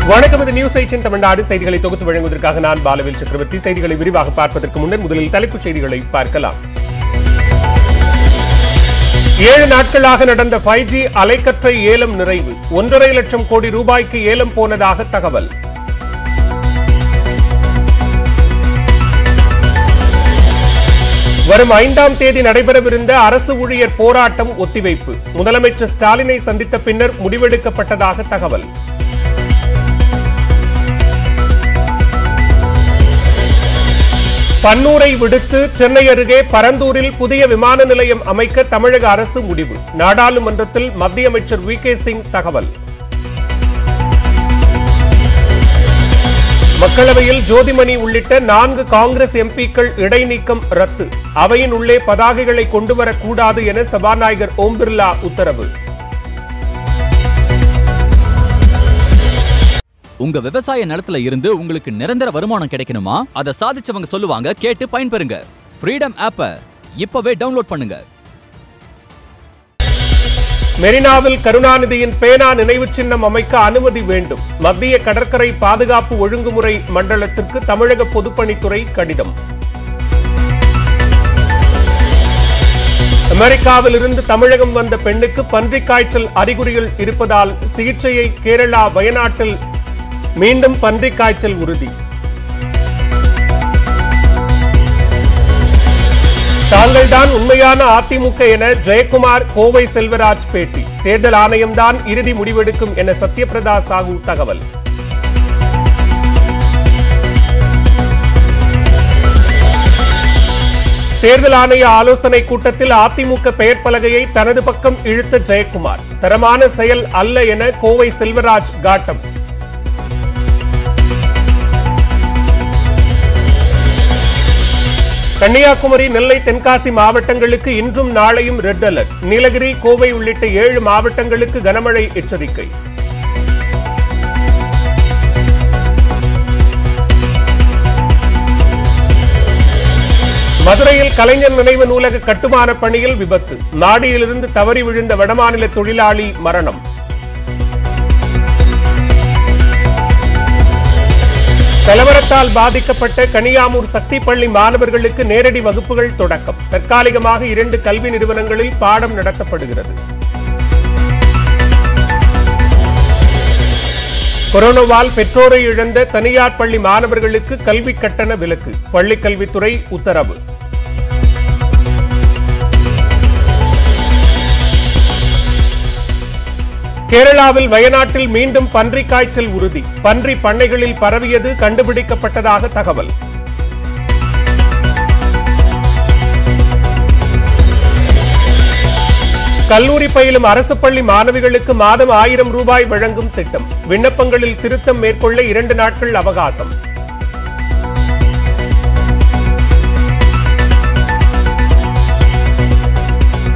வணக்கம் இது news eighteen Tamil Nadu செய்திகளை தொகுத்து வழங்குவதற்காக நான் பாலவேல் சக்கரவர்த்தி செய்திகளை விரிவாக பார்ப்பதற்கு முன்னர் முதலில் தலைப்புச் செய்திகளை பார்க்கலாம் ஏழு நாட்களாக நடந்த ஃபைவ் ஜி அலைக்கற்றை ஏலம் நிறைவு ஒன்றரை லட்சம் கோடி ரூபாய்க்கு ஏலம் போனதாக தகவல் வரும் ஐந்தாம் தேதி நடைபெறவிருந்த அரசு ஊழியர் போராட்டம் ஒத்திவைப்பு முதலமைச்சர் ஸ்டாலினை சந்தித்த பின்னர் முடிவெடுக்கப்பட்டதாக தகவல் பன்னூரை விடுத்து சென்னை அருகே பரந்தூரில் புதிய விமான நிலையம் அமைக்க தமிழக அரசு முடிவு நாடாளுமன்றத்தில் மத்திய அமைச்சர் வி கே சிங் தகவல் மக்களவையில் ஜோதிமணி உள்ளிட்ட நான்கு காங்கிரஸ் எம்பிக்கள் இடைநீக்கம் ரத்து அவையின் உள்ளே பதாகைகளை கொண்டுவரக்கூடாது என சபாநாயகர் ஓம் பிர்லா உத்தரவு உங்க விவசாய நிலத்துல இருந்து உங்களுக்கு நிரந்தர வருமானம் கிடைக்கணுமா அதை சாதிச்சவங்க சொல்லுவாங்க கேட்டு பயன்பெறுங்க ஃப்ரீடம் ஆப்ப இப்பவே டவுன்லோட் பண்ணுங்க மெரினாவில் கருணாநிதியின் பேனா நினைவுச் சின்னம் அமைக்க அனுமதி வேண்டும் மத்திய கடற்கரை பாதுகாப்பு ஒழுங்குமுறை மண்டலத்திற்கு தமிழக பொதுப்பணித்துறை கடிதம் அமெரிக்காவில் இருந்து தமிழகம் வந்த பெண்ணுக்கு பன்றிக் காய்ச்சல் அறிகுறிகள் இருப்பதால் சிகிச்சையை கேரளா வயநாட்டில் மீண்டும் பன்றிக் காய்ச்சல் உறுதி தாங்கள்தான் உண்மையான அதிமுக என ஜெயக்குமார் கோவை செல்வராஜ் பேட்டி தேர்தல் ஆணையம்தான் இறுதி முடிவெடுக்கும் என சத்யபிரதா சாகு தகவல் தேர்தல் ஆணைய ஆலோசனை கூட்டத்தில் அதிமுக பெயர் பலகையை தனது பக்கம் இழுத்த ஜெயக்குமார் தரமான செயல் அல்ல என கோவை செல்வராஜ் காட்டம் கன்னியாகுமரி நெல்லை தென்காசி மாவட்டங்களுக்கு இன்றும் நாளையும் ரெட் அலர்ட் நீலகிரி கோவை உள்ளிட்ட ஏழு மாவட்டங்களுக்கு கனமழை எச்சரிக்கை மதுரையில் கலைஞர் நினைவு நூலக கட்டுமான பணியில் விபத்து நாடியிலிருந்து தவறி விழுந்த வடமாநில தொழிலாளி மரணம் கலவரத்தால் பாதிக்கப்பட்ட கனியாமூர் சக்தி பள்ளி மாணவர்களுக்கு நேரடி வகுப்புகள் தொடக்கம் தற்காலிகமாக இரண்டு கல்வி நிறுவனங்களில் பாடம் நடத்தப்படுகிறது கொரோனாவால் பெற்றோரை இழந்த தனியார் பள்ளி மாணவர்களுக்கு கல்வி கட்டண விலக்கு பள்ளிக் கல்வித்துறை உத்தரவு கேரளாவில் வயநாட்டில் மீண்டும் பன்றி காய்ச்சல் உறுதி பன்றி பண்ணைகளில் பரவியது கண்டுபிடிக்கப்பட்டதாக தகவல் கல்லூரி பயிலும் அரசு பள்ளி மாணவிகளுக்கு மாதம் ஆயிரம் ரூபாய் வழங்கும் திட்டம் விண்ணப்பங்களில் திருத்தம் மேற்கொள்ள இரண்டு நாட்கள் அவகாசம்